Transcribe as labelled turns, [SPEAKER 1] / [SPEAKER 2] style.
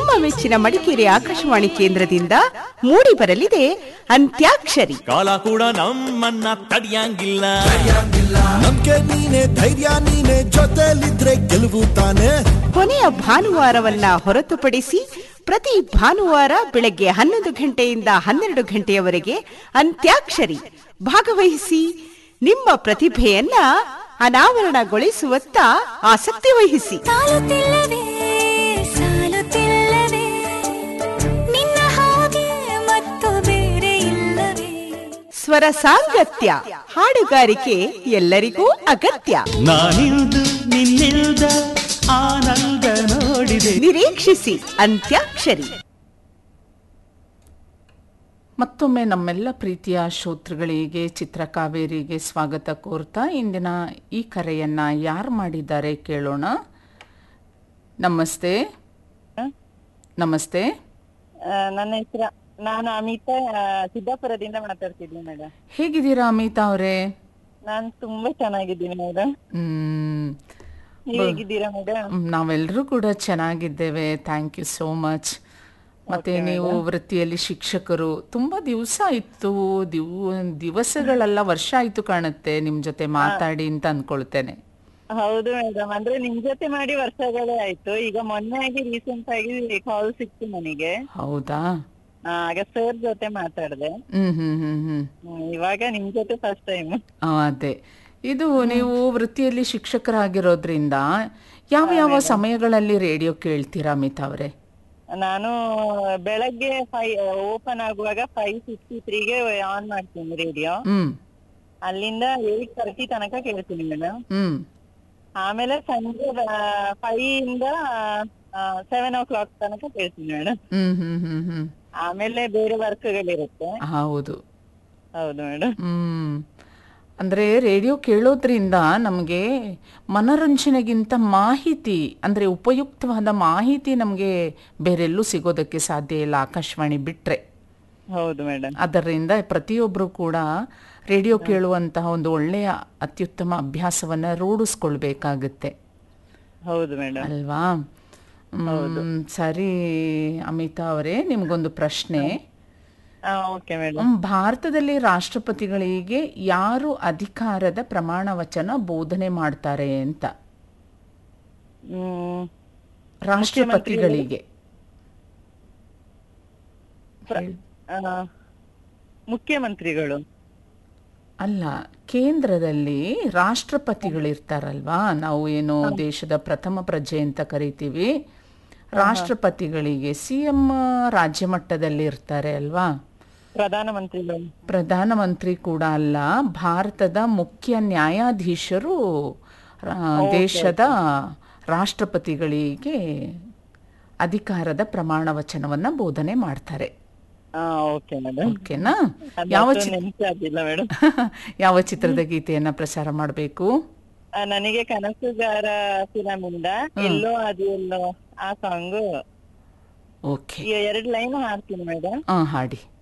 [SPEAKER 1] ನಿಮ್ಮ ಮೆಚ್ಚಿನ ಮಡಿಕೇರಿ ಆಕಾಶವಾಣಿ ಕೇಂದ್ರದಿಂದ ಮೂಡಿ ಬರಲಿದೆ ಅಂತ್ಯಾಕ್ಷರಿ
[SPEAKER 2] ಕಾಲ ಕೂಡ ನಮ್ಮನ್ನ ತಡಿಯಂಗಿಲ್ಲ
[SPEAKER 3] ನಮ್ಗೆ ನೀನೆ ಧೈರ್ಯ ನೀನೆ ಜೊತೆಲಿದ್ರೆ ಗೆಲುವು ತಾನೆ
[SPEAKER 1] ಕೊನೆಯ ಭಾನುವಾರವನ್ನ ಹೊರತುಪಡಿಸಿ ಪ್ರತಿ ಭಾನುವಾರ ಬೆಳಗ್ಗೆ ಹನ್ನೊಂದು ಗಂಟೆಯಿಂದ ಹನ್ನೆರಡು ಗಂಟೆಯವರೆಗೆ ಅಂತ್ಯಾಕ್ಷರಿ ಭಾಗವಹಿಸಿ ನಿಮ್ಮ ಪ್ರತಿಭೆಯನ್ನ ಅನಾವರಣಗೊಳಿಸುವತ್ತ ಆಸಕ್ತಿ ವಹಿಸಿ
[SPEAKER 4] ಸಾಲುತ್ತಿಲ್ಲವೇ ಸಾಲುತ್ತಿಲ್ಲವೇ ನಿನ್ನ ಹಾಗೆ ಮತ್ತು ಬೇರೆ ಇಲ್ಲವೇ
[SPEAKER 1] ಸ್ವರ ಸಾಂಗತ್ಯ ಹಾಡುಗಾರಿಕೆ ಎಲ್ಲರಿಗೂ ಅಗತ್ಯ
[SPEAKER 2] ನಾನಿಲ್ದು ನಿನ್ನಿಲ್ದ ಆನಂದ ನೋಡಿದೆ
[SPEAKER 1] ನಿರೀಕ್ಷಿಸಿ ಅಂತ್ಯಾಕ್ಷರಿ
[SPEAKER 5] ಮತ್ತೊಮ್ಮೆ ನಮ್ಮೆಲ್ಲ ಪ್ರೀತಿಯ ಶ್ರೋತೃಗಳಿಗೆ ಚಿತ್ರಕಾವೇರಿಗೆ ಸ್ವಾಗತ ಕೋರ್ತಾ ಇಂದಿನ ಈ ಕರೆಯನ್ನ ಯಾರು ಮಾಡಿದ್ದಾರೆ ಕೇಳೋಣ ನಮಸ್ತೆ ನಮಸ್ತೆ
[SPEAKER 6] ಆ, ನನ್ನ ಹೆಸರು ನಾನು ಅಮಿತಾ ಆ, ಸಿದ್ದಾಪುರದಿಂದ ಮಾತಾಡ್ತಿದ್ದೀನಿ ಮೇಡಮ್
[SPEAKER 5] ಹೇಗಿದ್ದೀರಾ ಅಮಿತಾ ಅವರೇ
[SPEAKER 6] ನಾನು ತುಂಬಾ ಚೆನ್ನಾಗಿದ್ದೀನಿ ಮೇಡಮ್
[SPEAKER 5] ಹ್ಮ್
[SPEAKER 6] ನೀವ್ ಹೇಗಿದ್ದೀರಾ ಮೇಡಮ್
[SPEAKER 5] ನಾವೆಲ್ಲರೂ ಕೂಡ ಚೆನ್ನಾಗಿದ್ದೇವೆ ಥ್ಯಾಂಕ್ ಯು ಸೋ ಮಚ್ ಮತ್ತೆ ನೀವು ವೃತ್ತಿಯಲ್ಲಿ ಶಿಕ್ಷಕರು ತುಂಬಾ ದಿವಸ ಆಯ್ತು ದಿವ್ ದಿವಸಗಳೆಲ್ಲ ವರ್ಷ ಆಯ್ತು ಕಾಣುತ್ತೆ ನಿಮ್ ಜೊತೆ ಮಾತಾಡಿ ಅಂತ ಅನ್ಕೊಳ್ತೇನೆ
[SPEAKER 6] ಹೌದು ಮೇಡಮ್ ಅಂದ್ರೆ ನಿಮ್ ಜೊತೆ ಮಾಡಿ ವರ್ಷಗಳೇ ಆಯ್ತು ಈಗ ಮೊನ್ನೆ ಆಗಿ ರೀಸೆಂಟ್ ಆಗಿ ಕಾಲ್ ಸಿಕ್ತು ನನಗೆ
[SPEAKER 5] ಹೌದಾ
[SPEAKER 6] ಆ, ಆಗ ಸರ್ ಜೊತೆ ಮಾತಾಡ್ದೆ
[SPEAKER 5] ಹ್ಮ್ ಹ್ಮ್ ಹ್ಮ್ ಹ್ಮ್
[SPEAKER 6] ಹ್ಮ್, ಇವಾಗ ನಿಮ್ ಜೊತೆ ಫಸ್ಟ್ ಟೈಮ್
[SPEAKER 5] ಆ, ಅದೇ ಇದು ನೀವು ವೃತ್ತಿಯಲ್ಲಿ ಶಿಕ್ಷಕರಾಗಿರೋದ್ರಿಂದ ಯಾವ ಯಾವ ಸಮಯಗಳಲ್ಲಿ ರೇಡಿಯೋ ಕೇಳ್ತೀರಾ ಅಮಿತಾ ಅವರೇ
[SPEAKER 6] ನಾನು ಬೆಳಗ್ಗೆ ಫೈ ಓಪನ್ ಆಗುವಾಗ ಫೈವ್ ಫಿಫ್ಟಿ ತ್ರೀಗೆ ಆನ್ ಮಾಡ್ತೀನಿ ರೇಡಿಯೋ
[SPEAKER 5] ಹ್ಮ್
[SPEAKER 6] ಅಲ್ಲಿಂದ ಏಟ್ ತರ್ಟಿ ತನಕ ಕೇಳ್ತೀನಿ ಮೇಡಮ್
[SPEAKER 5] ಹ್ಮ್
[SPEAKER 6] ಆಮೇಲೆ ಸಂಜೆ ಫೈವ್ ಇಂದ ಸೆವೆನ್ ಓ ಕ್ಲಾಕ್ ತನಕ ಕೇಳ್ತೀನಿ ಮೇಡಮ್
[SPEAKER 5] ಹ್ಮ್ ಹ್ಮ್ ಹ್ಮ್ ಹ್ಮ್
[SPEAKER 6] ಆಮೇಲೆ ಬೇರೆ ವರ್ಕ್ಗಳಿರುತ್ತೆ
[SPEAKER 5] ಹೌದು
[SPEAKER 6] ಹೌದು ಮೇಡಮ್
[SPEAKER 5] ಹ್ಮ್ ಅಂದ್ರೆ ರೇಡಿಯೋ ಕೇಳೋದ್ರಿಂದ ನಮಗೆ ಮನರಂಜನೆಗಿಂತ ಮಾಹಿತಿ ಅಂದ್ರೆ ಉಪಯುಕ್ತವಾದ ಮಾಹಿತಿ ನಮಗೆ ಬೇರೆಲ್ಲೂ ಸಿಗೋದಕ್ಕೆ ಸಾಧ್ಯ ಇಲ್ಲ ಆಕಾಶವಾಣಿ ಬಿಟ್ರೆ
[SPEAKER 6] ಹೌದು ಮೇಡಮ್
[SPEAKER 5] ಅದರಿಂದ ಪ್ರತಿಯೊಬ್ಬರು ಕೂಡ ರೇಡಿಯೋ ಕೇಳುವಂತಹ ಒಂದು ಒಳ್ಳೆಯ ಅತ್ಯುತ್ತಮ ಅಭ್ಯಾಸವನ್ನ ರೂಢಿಸ್ಕೊಳ್ಬೇಕಾಗುತ್ತೆ
[SPEAKER 6] ಹೌದು ಮೇಡಮ್
[SPEAKER 5] ಅಲ್ವಾ ಹ್ಮ್, ಸರಿ ಅಮಿತಾ ಅವರೇ ನಿಮ್ಗೊಂದು ಪ್ರಶ್ನೆ
[SPEAKER 6] ಓಕೆ ಮೇಡಮ್
[SPEAKER 5] ಹ್ಮ್, ಭಾರತದಲ್ಲಿ ರಾಷ್ಟ್ರಪತಿಗಳಿಗೆ ಯಾರು ಅಧಿಕಾರದ ಪ್ರಮಾಣ ವಚನ ಬೋಧನೆ ಮಾಡ್ತಾರೆ ಅಂತ
[SPEAKER 6] ಹ್ಮ್
[SPEAKER 5] ರಾಷ್ಟ್ರಪತಿಗಳಿಗೆ
[SPEAKER 6] ಆ, ಮುಖ್ಯಮಂತ್ರಿಗಳು
[SPEAKER 5] ಅಲ್ಲ ಕೇಂದ್ರದಲ್ಲಿ ರಾಷ್ಟ್ರಪತಿಗಳಿರ್ತಾರಲ್ವಾ ನಾವು ಏನು ದೇಶದ ಪ್ರಥಮ ಪ್ರಜೆ ಅಂತ ಕರಿತೀವಿ ರಾಷ್ಟ್ರಪತಿಗಳಿಗೆ ಸಿ ಎಂ ರಾಜ್ಯ ಮಟ್ಟದಲ್ಲಿ ಇರ್ತಾರೆ ಅಲ್ವಾ
[SPEAKER 6] ಪ್ರಧಾನಮಂತ್ರಿಗಳು
[SPEAKER 5] ಪ್ರಧಾನಮಂತ್ರಿ ಕೂಡ ಅಲ್ಲ ಭಾರತದ ಮುಖ್ಯ ನ್ಯಾಯಾಧೀಶರು ಆ, ದೇಶದ ರಾಷ್ಟ್ರಪತಿಗಳಿಗೆ ಅಧಿಕಾರದ ಪ್ರಮಾಣ ವಚನವನ್ನ ಬೋಧನೆ ಮಾಡ್ತಾರೆ
[SPEAKER 6] ಹಾ ಓಕೆ ಮೇಡಮ್
[SPEAKER 5] ಓಕೆನಾ ಯಾವ ಚಿ-
[SPEAKER 6] ನೆನಪಾಗಿಲ್ಲ ಮೇಡಮ್
[SPEAKER 5] ಯಾವ ಚಿತ್ರದ ಗೀತೆಯನ್ನ ಪ್ರಸಾರ ಮಾಡಬೇಕು
[SPEAKER 6] ನನಗೆ ಕನಸುಗಾರ ಫಿಲಮ್ ಇಂದ ಎಲ್ಲೋ ಅದು ಎಲ್ಲೋ ಆ ಸಾಂಗ್
[SPEAKER 5] ಓಕೆ
[SPEAKER 6] ಎರಡು ಲೈನ್ ಹಾಡ್ತೀನಿ ಮೇಡಮ್
[SPEAKER 5] ಹಾ ಹಾಡಿ